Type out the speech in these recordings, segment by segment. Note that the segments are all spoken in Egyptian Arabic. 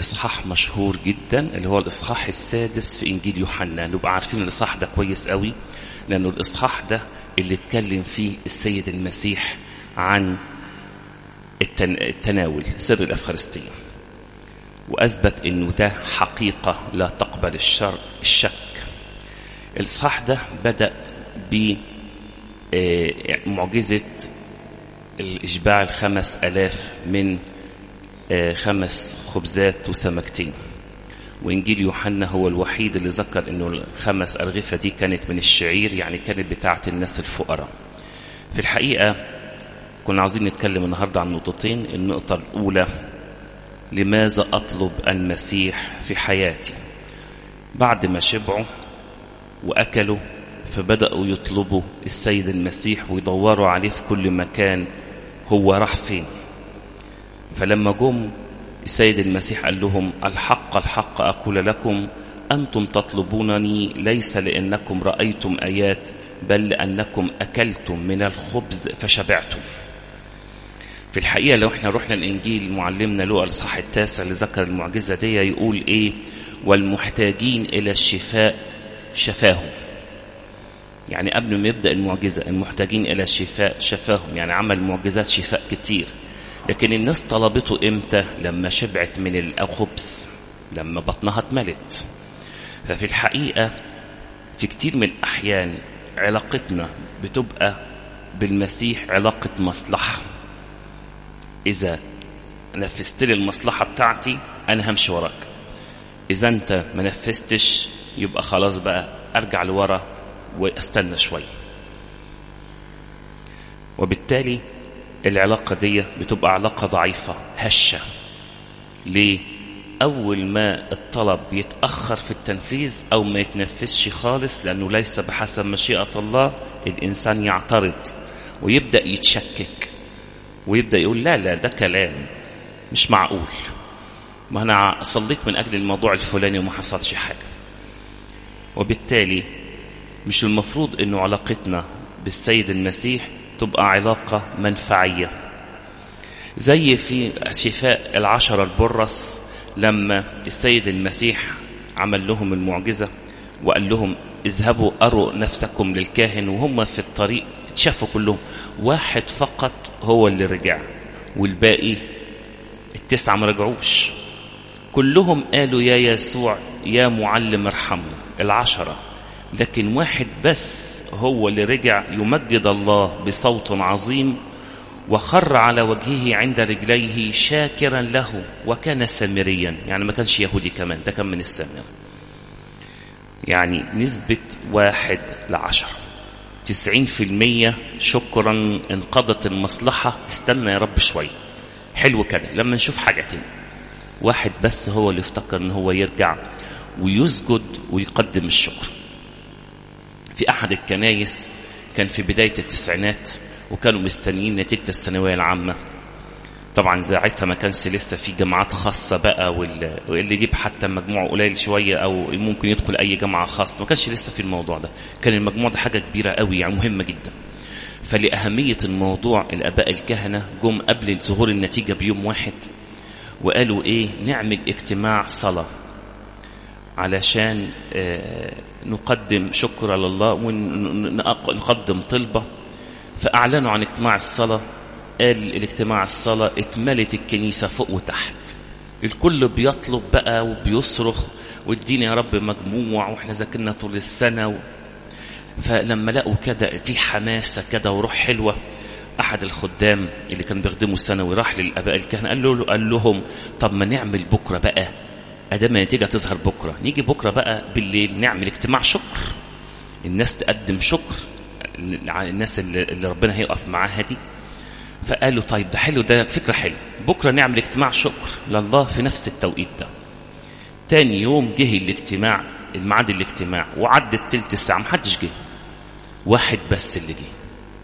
إصحاح مشهور جدا اللي هو الإصحاح السادس في إنجيل يوحنا نبقى عارفين الإصحاح ده كويس قوي لأنه الإصحاح ده اللي اتكلم فيه السيد المسيح عن التناول سر الأفخارستية وأثبت أنه ده حقيقة لا تقبل الشر الشك الإصحاح ده بدأ بمعجزة الإشباع الخمس ألاف من خمس خبزات وسمكتين وإنجيل يوحنا هو الوحيد اللي ذكر أنه الخمس أرغفة دي كانت من الشعير يعني كانت بتاعة الناس الفقراء في الحقيقة كنا عاوزين نتكلم النهاردة عن نقطتين النقطة الأولى لماذا أطلب المسيح في حياتي بعد ما شبعوا وأكلوا فبدأوا يطلبوا السيد المسيح ويدوروا عليه في كل مكان هو راح فين فلما جم السيد المسيح قال لهم الحق الحق أقول لكم أنتم تطلبونني ليس لأنكم رأيتم آيات بل لأنكم أكلتم من الخبز فشبعتم في الحقيقة لو احنا رحنا الإنجيل معلمنا لوقا الإصحاح التاسع اللي ذكر المعجزة دي يقول إيه والمحتاجين إلى الشفاء شفاهم يعني قبل ما يبدأ المعجزة المحتاجين إلى الشفاء شفاهم يعني عمل معجزات شفاء كتير لكن الناس طلبته إمتى لما شبعت من الخبز لما بطنها اتملت ففي الحقيقة في كتير من الأحيان علاقتنا بتبقى بالمسيح علاقة مصلحة إذا نفذت لي المصلحة بتاعتي أنا همشي وراك إذا أنت ما نفذتش يبقى خلاص بقى أرجع لورا واستنى شوية وبالتالي العلاقة دي بتبقى علاقة ضعيفة هشة ليه؟ أول ما الطلب يتأخر في التنفيذ أو ما يتنفذش خالص لأنه ليس بحسب مشيئة الله الإنسان يعترض ويبدأ يتشكك ويبدأ يقول لا لا ده كلام مش معقول ما أنا صليت من أجل الموضوع الفلاني وما حصلش حاجة وبالتالي مش المفروض أنه علاقتنا بالسيد المسيح تبقى علاقة منفعية زي في شفاء العشرة البرص لما السيد المسيح عمل لهم المعجزة وقال لهم اذهبوا أروا نفسكم للكاهن وهم في الطريق اتشافوا كلهم واحد فقط هو اللي رجع والباقي التسعة ما رجعوش كلهم قالوا يا يسوع يا معلم ارحمنا العشرة لكن واحد بس هو اللي رجع يمجد الله بصوت عظيم وخر على وجهه عند رجليه شاكرا له وكان سامريا يعني ما كانش يهودي كمان ده كان من السامر يعني نسبة واحد لعشرة تسعين في المية شكرا انقضت المصلحة استنى يا رب شوية حلو كده لما نشوف حاجة تاني واحد بس هو اللي افتكر ان هو يرجع ويسجد ويقدم الشكر في احد الكنايس كان في بداية التسعينات وكانوا مستنيين نتيجة الثانوية العامة طبعا ساعتها ما كانش لسه في جامعات خاصة بقى واللي يجيب حتى مجموع قليل شوية أو ممكن يدخل أي جامعة خاصة ما كانش لسه في الموضوع ده كان المجموع ده حاجة كبيرة قوي يعني مهمة جدا فلأهمية الموضوع الآباء الكهنة جم قبل ظهور النتيجة بيوم واحد وقالوا إيه نعمل اجتماع صلاة علشان آه نقدم شكر لله ونقدم طلبة فأعلنوا عن اجتماع الصلاة قال الاجتماع الصلاة اتملت الكنيسة فوق وتحت الكل بيطلب بقى وبيصرخ واديني يا رب مجموع واحنا ذاكرنا طول السنة و... فلما لقوا كده في حماسة كده وروح حلوة أحد الخدام اللي كان بيخدموا الثانوي راح للآباء الكهنة قال, له قال لهم طب ما نعمل بكرة بقى أدام النتيجة تظهر بكرة نيجي بكرة بقى بالليل نعمل اجتماع شكر الناس تقدم شكر على الناس اللي, اللي ربنا هيقف معاها دي فقالوا طيب ده حلو ده فكرة حلوة بكرة نعمل اجتماع شكر لله في نفس التوقيت ده تاني يوم جه الاجتماع الميعاد الاجتماع وعدت تلت ساعة محدش جه واحد بس اللي جه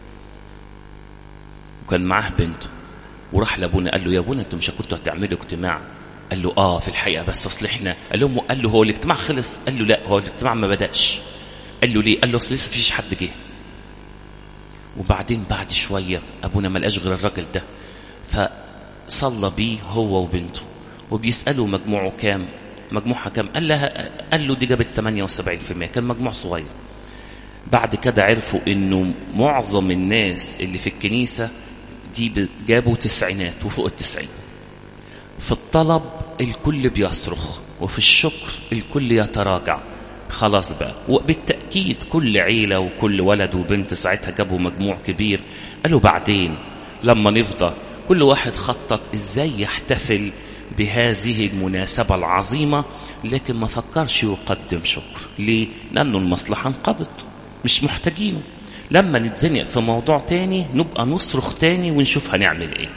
وكان معاه بنته وراح لابونا قال له يا ابونا انتوا مش كنتوا هتعملوا اجتماع قال له اه في الحقيقه بس اصل احنا قال لهم قال له هو الاجتماع خلص قال له لا هو الاجتماع ما بداش قال له ليه قال له اصل لسه فيش حد جه وبعدين بعد شويه ابونا ما لقاش غير الراجل ده فصلى بيه هو وبنته وبيسأله مجموعه كام مجموعها كام قال لها قال له دي جابت 78% كان مجموع صغير بعد كده عرفوا انه معظم الناس اللي في الكنيسة دي جابوا تسعينات وفوق التسعين في الطلب الكل بيصرخ وفي الشكر الكل يتراجع خلاص بقى وبالتأكيد كل عيلة وكل ولد وبنت ساعتها جابوا مجموع كبير قالوا بعدين لما نفضى كل واحد خطط ازاي يحتفل بهذه المناسبة العظيمة لكن ما فكرش يقدم شكر ليه؟ لأنه المصلحة انقضت مش محتاجينه لما نتزنق في موضوع تاني نبقى نصرخ تاني ونشوف هنعمل ايه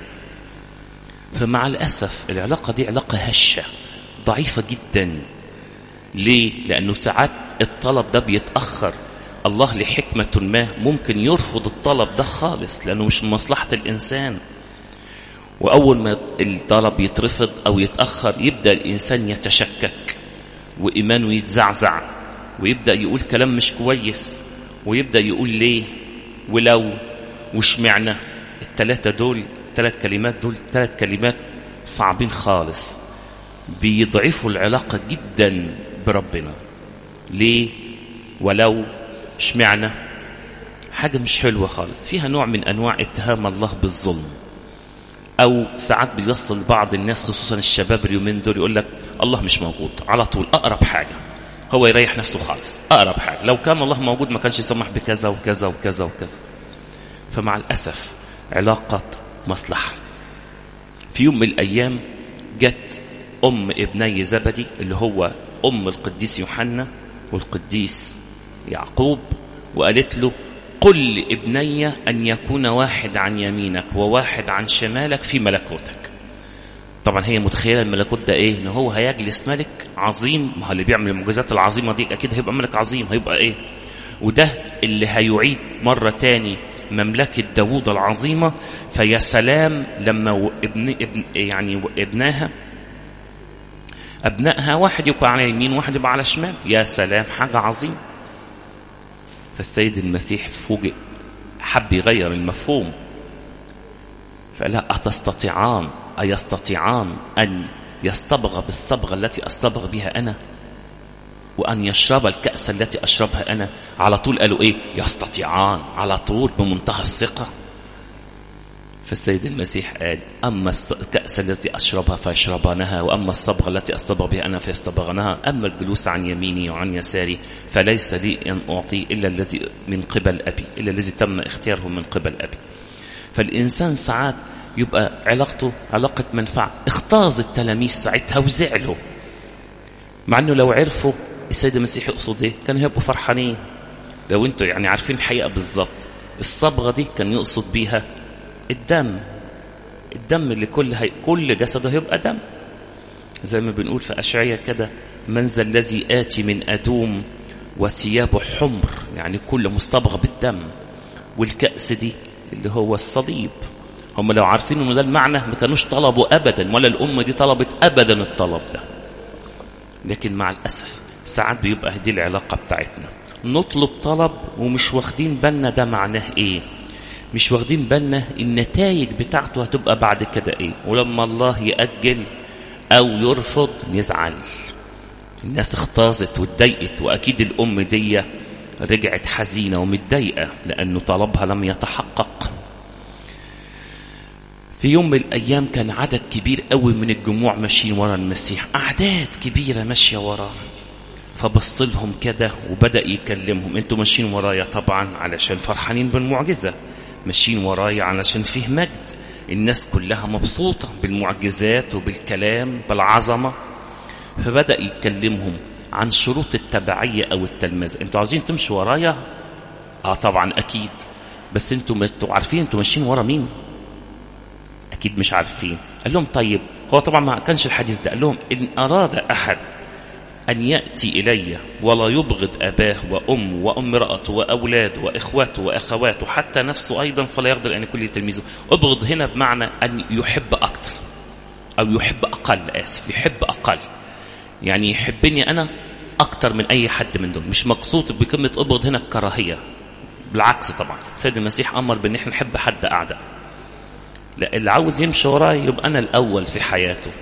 فمع الأسف العلاقة دي علاقة هشة ضعيفة جدا ليه؟ لأنه ساعات الطلب ده بيتأخر الله لحكمة ما ممكن يرفض الطلب ده خالص لأنه مش من مصلحة الإنسان وأول ما الطلب يترفض أو يتأخر يبدأ الإنسان يتشكك وإيمانه يتزعزع ويبدأ يقول كلام مش كويس ويبدأ يقول ليه ولو وشمعنا التلاتة دول الثلاث كلمات دول ثلاث كلمات صعبين خالص بيضعفوا العلاقة جدا بربنا ليه ولو اشمعنى حاجة مش حلوة خالص فيها نوع من أنواع اتهام الله بالظلم أو ساعات بيوصل بعض الناس خصوصا الشباب اليومين دول يقول لك الله مش موجود على طول أقرب حاجة هو يريح نفسه خالص أقرب حاجة لو كان الله موجود ما كانش يسمح بكذا وكذا وكذا وكذا فمع الأسف علاقة مصلحة في يوم من الأيام جت أم ابني زبدي اللي هو أم القديس يوحنا والقديس يعقوب وقالت له قل لابني أن يكون واحد عن يمينك وواحد عن شمالك في ملكوتك طبعا هي متخيلة الملكوت ده ايه ان هو هيجلس ملك عظيم ما هو اللي بيعمل المعجزات العظيمة دي اكيد هيبقى ملك عظيم هيبقى ايه وده اللي هيعيد مرة تاني مملكة داوود العظيمة فيا سلام لما ابن, ابن يعني ابناها أبنائها واحد يبقى على يمين واحد يبقى على شمال يا سلام حاجة عظيمة فالسيد المسيح فوجئ حب يغير المفهوم فلا أتستطيعان أيستطيعان أن يصطبغ بالصبغة التي أصطبغ بها أنا وأن يشرب الكأس التي أشربها أنا على طول قالوا إيه يستطيعان على طول بمنتهى الثقة فالسيد المسيح قال أما الكأس التي أشربها فيشربانها وأما الصبغة التي أصطبغ بها أنا فيصطبغنها أما الجلوس عن يميني وعن يساري فليس لي أن أعطي إلا الذي من قبل أبي إلا الذي تم اختياره من قبل أبي فالإنسان ساعات يبقى علاقته علاقة منفعة اختاز التلاميذ ساعتها وزعلوا مع أنه لو عرفوا السيد المسيح يقصد ايه كانوا هيبقوا فرحانين لو انتوا يعني عارفين الحقيقة بالظبط الصبغة دي كان يقصد بيها الدم الدم اللي كل هي كل جسده هيبقى دم زي ما بنقول في أشعية كده من ذا الذي آتي من أدوم وثيابه حمر يعني كل مصطبغ بالدم والكأس دي اللي هو الصليب هم لو عارفين انه ده المعنى ما كانوش طلبوا ابدا ولا الامه دي طلبت ابدا الطلب ده لكن مع الاسف ساعات بيبقى دي العلاقه بتاعتنا نطلب طلب ومش واخدين بالنا ده معناه ايه مش واخدين بالنا النتائج بتاعته هتبقى بعد كده ايه ولما الله يأجل او يرفض نزعل الناس اختازت واتضايقت واكيد الام دي رجعت حزينه ومتضايقه لانه طلبها لم يتحقق في يوم من الايام كان عدد كبير قوي من الجموع ماشيين ورا المسيح اعداد كبيره ماشيه وراه فبص لهم كده وبدا يكلمهم انتوا ماشيين ورايا طبعا علشان فرحانين بالمعجزه ماشيين ورايا علشان فيه مجد الناس كلها مبسوطه بالمعجزات وبالكلام بالعظمه فبدا يكلمهم عن شروط التبعيه او التلمذه انتوا عاوزين تمشوا ورايا اه طبعا اكيد بس انتوا انتوا عارفين انتوا ماشيين ورا مين اكيد مش عارفين قال لهم طيب هو طبعا ما كانش الحديث ده قال لهم ان اراد احد أن يأتي إلي ولا يبغض أباه وأمه وامرأته وأولاده وإخواته وأخواته حتى نفسه أيضا فلا يقدر أن يكون تلميذه أبغض هنا بمعنى أن يحب أكثر أو يحب أقل آسف يحب أقل يعني يحبني أنا أكثر من أي حد من دول مش مقصود بكلمة أبغض هنا الكراهية بالعكس طبعا سيد المسيح أمر بأن احنا نحب حد أعداء لا اللي عاوز يمشي وراي يبقى أنا الأول في حياته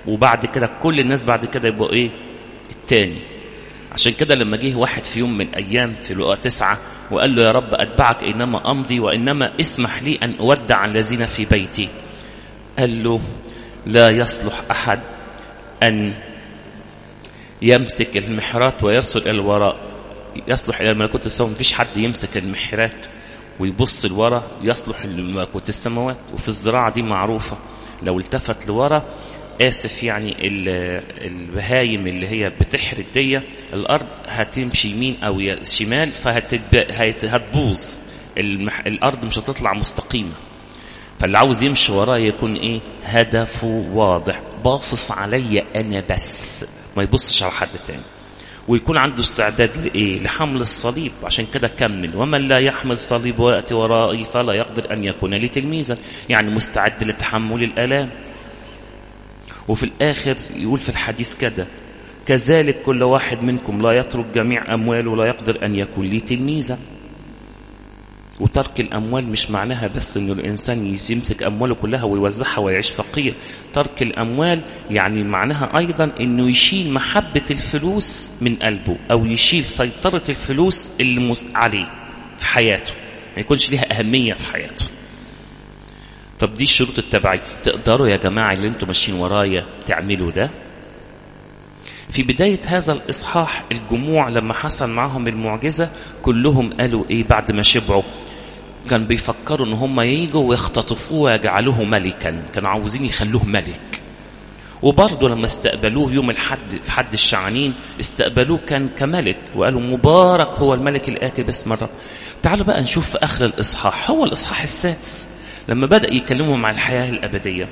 وبعد كده كل الناس بعد كده يبقوا ايه التاني عشان كده لما جه واحد في يوم من الايام في لقاء تسعة وقال له يا رب اتبعك انما امضي وانما اسمح لي ان اودع الذين في بيتي قال له لا يصلح احد ان يمسك المحرات ويرسل الى الوراء يصلح الى ملكوت السماوات مفيش حد يمسك المحرات ويبص لورا يصلح لملكوت السماوات وفي الزراعه دي معروفه لو التفت لورا اسف يعني البهايم اللي هي بتحرد دي الارض هتمشي يمين او شمال فهتبوظ المح... الارض مش هتطلع مستقيمه فاللي عاوز يمشي وراه يكون ايه هدفه واضح باصص عليا انا بس ما يبصش على حد تاني ويكون عنده استعداد لايه لحمل الصليب عشان كده كمل ومن لا يحمل صليب وياتي ورائي فلا يقدر ان يكون لي تلميذا يعني مستعد لتحمل الالام وفي الآخر يقول في الحديث كده كذلك كل واحد منكم لا يترك جميع أمواله ولا يقدر أن يكون لي تلميذا وترك الأموال مش معناها بس أنه الإنسان يمسك أمواله كلها ويوزعها ويعيش فقير ترك الأموال يعني معناها أيضا أنه يشيل محبة الفلوس من قلبه أو يشيل سيطرة الفلوس اللي عليه في حياته ما يكونش لها أهمية في حياته طب دي شروط التبعية تقدروا يا جماعة اللي انتم ماشيين ورايا تعملوا ده في بداية هذا الإصحاح الجموع لما حصل معهم المعجزة كلهم قالوا إيه بعد ما شبعوا كان بيفكروا إن هم ييجوا ويختطفوه ويجعلوه ملكا كانوا عاوزين يخلوه ملك وبرضه لما استقبلوه يوم الحد في حد الشعانين استقبلوه كان كملك وقالوا مبارك هو الملك الآتي باسم الرب تعالوا بقى نشوف في آخر الإصحاح هو الإصحاح السادس لما بدأ يكلمهم عن الحياة الأبدية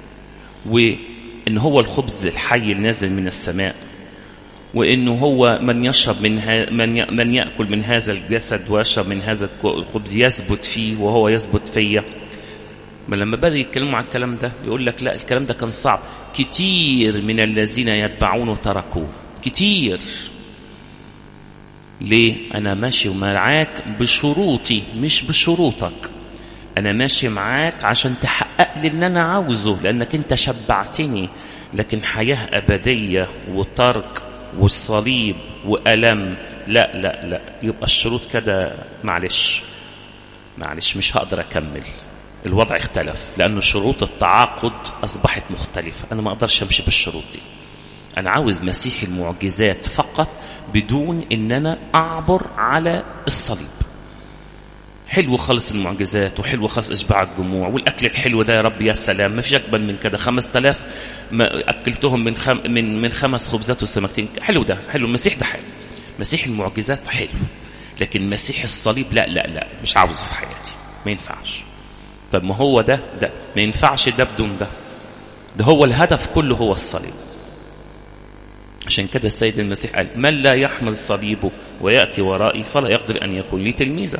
وإن هو الخبز الحي النازل من السماء وإنه هو من يشرب من ها من ي... من يأكل من هذا الجسد ويشرب من هذا الخبز يثبت فيه وهو يثبت فيا ما لما بدأ يتكلموا عن الكلام ده يقول لك لا الكلام ده كان صعب كتير من الذين يتبعونه تركوه كتير ليه أنا ماشي معاك بشروطي مش بشروطك أنا ماشي معاك عشان تحقق لي اللي أنا عاوزه لأنك أنت شبعتني لكن حياة أبدية وترك والصليب وألم لا لا لا يبقى الشروط كده معلش معلش مش هقدر أكمل الوضع اختلف لأنه شروط التعاقد أصبحت مختلفة أنا ما أقدرش أمشي بالشروط دي أنا عاوز مسيح المعجزات فقط بدون إن أنا أعبر على الصليب حلو خالص المعجزات وحلو خالص اشباع الجموع والاكل الحلو ده يا رب يا سلام ما فيش اجمل من كده 5000 ما اكلتهم من خم من من خمس خبزات وسمكتين حلو ده حلو المسيح ده حلو مسيح المعجزات حلو لكن مسيح الصليب لا لا لا مش عاوزه في حياتي ما ينفعش طب ما هو ده ده ما ينفعش ده بدون ده ده هو الهدف كله هو الصليب عشان كده السيد المسيح قال من لا يحمل صليبه ويأتي ورائي فلا يقدر أن يكون لي تلميذا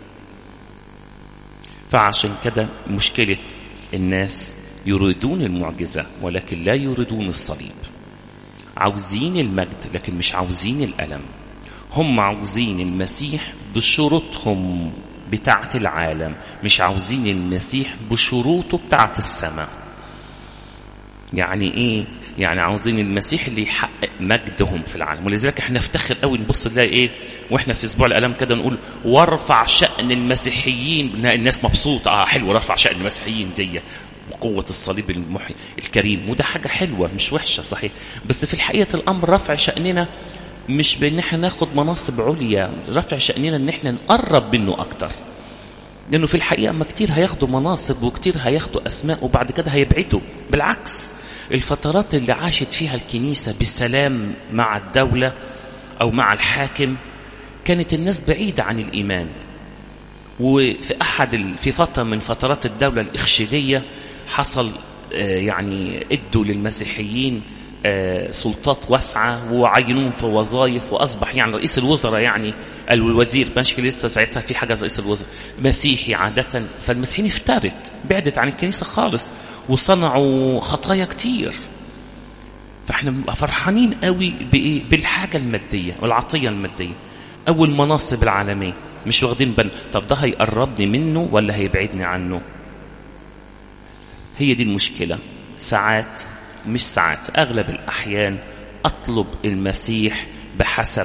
فعشان كده مشكلة الناس يريدون المعجزة ولكن لا يريدون الصليب عاوزين المجد لكن مش عاوزين الألم هم عاوزين المسيح بشروطهم بتاعة العالم مش عاوزين المسيح بشروطه بتاعة السماء يعني ايه يعني عاوزين المسيح اللي يحقق مجدهم في العالم ولذلك احنا نفتخر قوي نبص نلاقي ايه واحنا في اسبوع الالام كده نقول وارفع شان المسيحيين الناس مبسوطه اه حلو رفع شان المسيحيين دي وقوة الصليب المحي الكريم وده حاجة حلوة مش وحشة صحيح بس في الحقيقة الأمر رفع شأننا مش بان احنا ناخد مناصب عليا رفع شأننا ان احنا نقرب منه اكتر لانه في الحقيقة ما كتير هياخدوا مناصب وكتير هياخدوا اسماء وبعد كده هيبعدوا بالعكس الفترات اللي عاشت فيها الكنيسة بسلام مع الدولة أو مع الحاكم كانت الناس بعيدة عن الإيمان وفي أحد في فترة من فترات الدولة الإخشيدية حصل يعني ادوا للمسيحيين سلطات واسعة وعينوهم في وظائف وأصبح يعني رئيس الوزراء يعني الوزير ماشي لسه ساعتها في حاجة رئيس الوزراء مسيحي عادة فالمسيحيين افترت بعدت عن الكنيسة خالص وصنعوا خطايا كتير فاحنا بنبقى فرحانين قوي بايه بالحاجه الماديه والعطيه الماديه او المناصب العالميه مش واخدين بال طب ده هيقربني منه ولا هيبعدني عنه هي دي المشكله ساعات مش ساعات أغلب الأحيان أطلب المسيح بحسب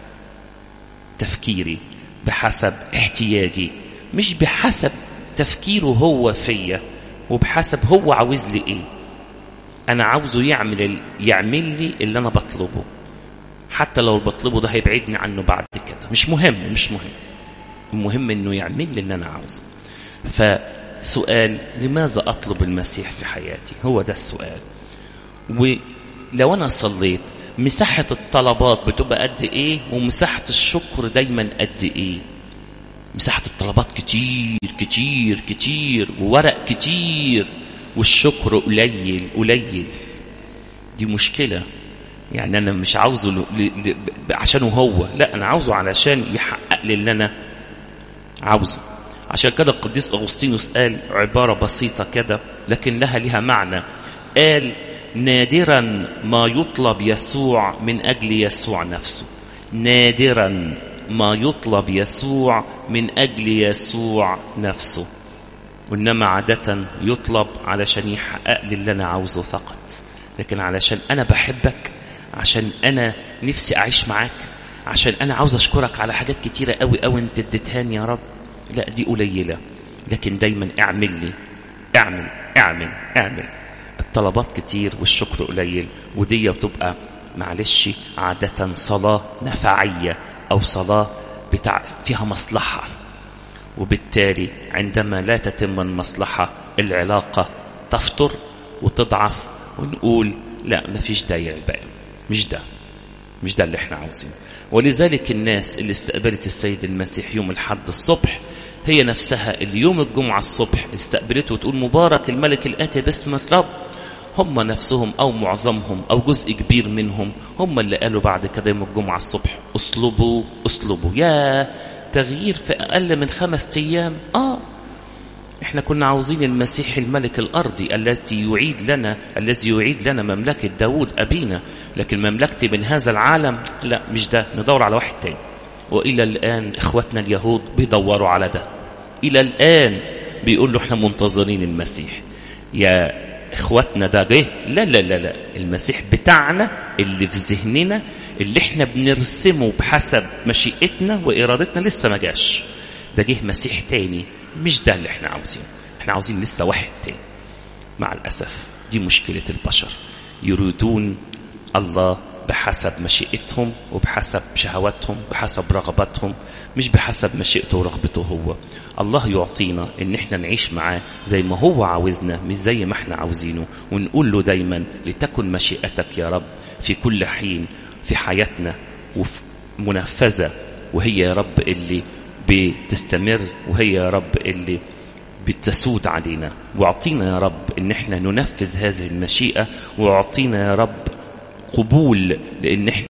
تفكيري بحسب احتياجي مش بحسب تفكيره هو فيا وبحسب هو عاوز لي ايه انا عاوزه يعمل يعمل لي اللي انا بطلبه حتى لو بطلبه ده هيبعدني عنه بعد كده مش مهم مش مهم المهم انه يعمل لي اللي انا عاوزه فسؤال لماذا اطلب المسيح في حياتي هو ده السؤال ولو انا صليت مساحة الطلبات بتبقى قد ايه ومساحة الشكر دايما قد ايه مساحة الطلبات كتير كتير كتير وورق كتير والشكر قليل قليل دي مشكلة يعني أنا مش عاوزه ل... ل... عشانه هو لا أنا عاوزه علشان يحقق لي اللي أنا عاوزه عشان كده القديس أغسطينوس قال عبارة بسيطة كده لكن لها لها معنى قال نادرا ما يطلب يسوع من أجل يسوع نفسه نادرا ما يطلب يسوع من أجل يسوع نفسه وإنما عادة يطلب علشان يحقق لي اللي أنا عاوزه فقط لكن علشان أنا بحبك عشان أنا نفسي أعيش معاك عشان أنا عاوز أشكرك على حاجات كتيرة قوي قوي أنت اديتهاني يا رب لا دي قليلة لكن دايما اعمل لي اعمل اعمل اعمل الطلبات كتير والشكر قليل ودي بتبقى معلش عادة صلاة نفعية أو صلاة بتاع فيها مصلحة وبالتالي عندما لا تتم المصلحة العلاقة تفتر وتضعف ونقول لا ما فيش داعي بقى مش ده مش ده اللي احنا عاوزينه ولذلك الناس اللي استقبلت السيد المسيح يوم الحد الصبح هي نفسها اللي يوم الجمعة الصبح استقبلته وتقول مبارك الملك الآتي باسم الرب هم نفسهم أو معظمهم أو جزء كبير منهم هم اللي قالوا بعد كده يوم الجمعة الصبح اصلبوا اصلبوا يا تغيير في أقل من خمس أيام آه احنا كنا عاوزين المسيح الملك الأرضي التي يعيد لنا الذي يعيد لنا مملكة داود أبينا لكن مملكتي من هذا العالم لا مش ده ندور على واحد تاني وإلى الآن إخوتنا اليهود بيدوروا على ده إلى الآن بيقولوا احنا منتظرين المسيح يا اخواتنا ده جه لا لا لا لا المسيح بتاعنا اللي في ذهننا اللي احنا بنرسمه بحسب مشيئتنا وارادتنا لسه ما جاش ده جه مسيح تاني مش ده اللي احنا عاوزينه احنا عاوزين لسه واحد تاني مع الاسف دي مشكله البشر يريدون الله بحسب مشيئتهم وبحسب شهواتهم بحسب رغباتهم مش بحسب مشيئته ورغبته هو الله يعطينا ان احنا نعيش معاه زي ما هو عاوزنا مش زي ما احنا عاوزينه ونقول له دايما لتكن مشيئتك يا رب في كل حين في حياتنا وفي منفذة وهي يا رب اللي بتستمر وهي يا رب اللي بتسود علينا واعطينا يا رب ان احنا ننفذ هذه المشيئة واعطينا يا رب قبول لان احنا